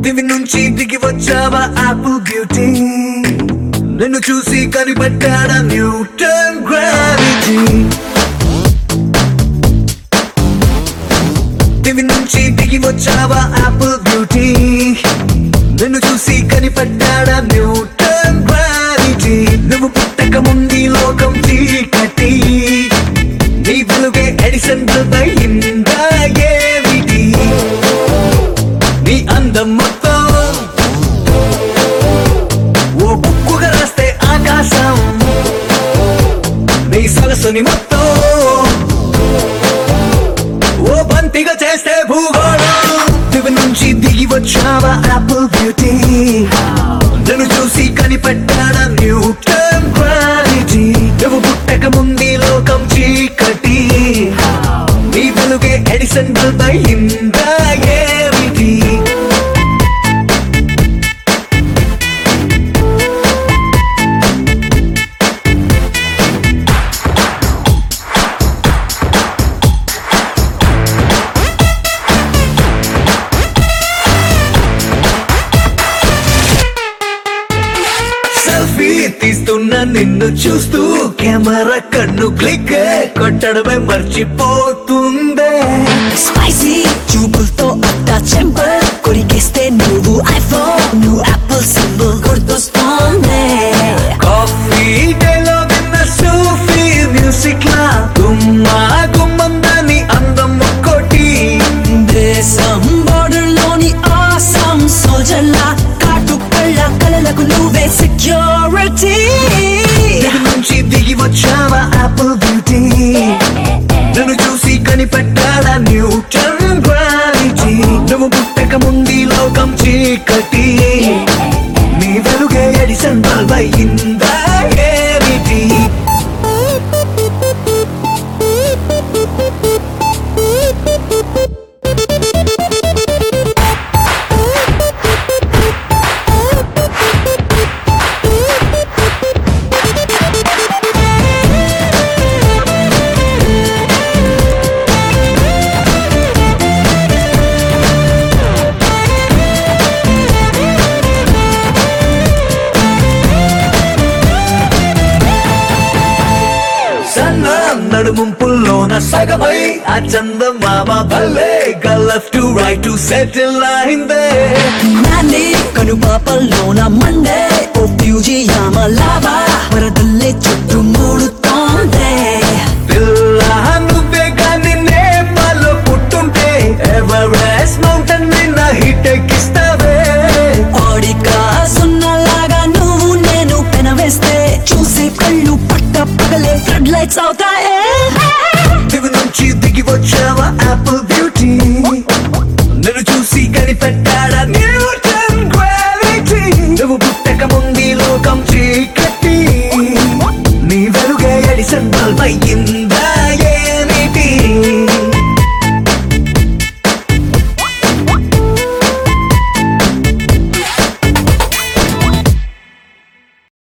దివి నుంచి దిగి వచ్చావా ఆపిల్ బ్యూటీ నిన్ను చూసి కనిపెట్టాడా న్యూటన్ గ్రావిటీ దివి నుంచి దిగి వచ్చావా ఆపిల్ బ్యూటీ నిన్ను చూసి కనిపెట్టాడా న్యూటన్ గ్రావిటీ నువ్వు పుట్టక ముందు లోకం చీకటి నీ వెలుగే ఎడిసన్ బల్బ్ అయిందా ఏమిటి నీ అందం మొత్తం ఓ బుక్కుగా రాస్తే ఆకాశం నీ సరస్సుని మొత్తం ఓ బంతిగా చేస్తే భూగోళం దివి నుంచి దిగి వచ్చావా ఆపిల్ బ్యూటీ నన్ను చూసి కనిపెట్టాడా న్యూటన్ క్వాలిటీ నువ్వు పుట్టక ముందు లోకం చీకటి నీ వెలుగే ఎడిసన్ బల్బ్ అయిందా ఏమిటి సెల్ఫీ తీస్తున్న నిన్ను చూస్తూ కెమెరా కన్ను క్లిక్ కొట్టడమే మర్చిపోతుందే స్పైసీ చూపులతో అట్టా చెంపర్ కొరికేస్తే నువ్వు ఐఫోన్ నువ్వు యాపిల్ సింబల్ గుర్తొస్తోంది కాఫీ డేలో విన్న సూఫీ మ్యూజిక్ లా గుమ్మా గుమ్మందని అందం ఒక్కోటి దేశం బోర్డర్ లోని ఆసం సోజల్లా కాటు కళ్ళ కలలకు నువ్వే సెక్యూరిటీ దిగి నుంచి దిగి వచ్చావా ఆపిల్ బ్యూటీ నన్ను చూసి కనిపెట్టాడా న్యూటన్ గ్రావిటీ నువ్వు పుట్టక ముందు లోకం చీకటి నీ వెలుగే ఎడిసన్ బల్బ్ అయిందా ఏమిటి సన్న నడుముంపుల్లోన సగమై ఆ చందమామ భలే left to right to settle అయిందే నాని కనుపాపల్లోన మండే ఓ ఫ్యూజియామ లావా వరదల్లే చుట్టూ మూడుతోంది పిల్ల నువ్వే కానీ నేపాల్లో పుట్టుంటే ఎవరెస్ట్ మౌంటైన్ నిన్న హిట్ ఎక్కిస్తావే ఓడికా సున్నలాగా నువ్వు నేను పెనవేస్తే చూసే కళ్ళు పట్ట పగలే ఫ్లడ్ లైట్స్ అవుతాయే దివి నుంచి దిగి వచ్చావా ఆపిల్ బ్యూటీ నన్ను చూసి కనిపెట్టాడా న్యూటన్ గ్రావిటీ నువ్వు పుట్టక ముందు లోకం చీకటి నీ వెలుగే ఎడిసన్ బల్బ్ అయ్యింది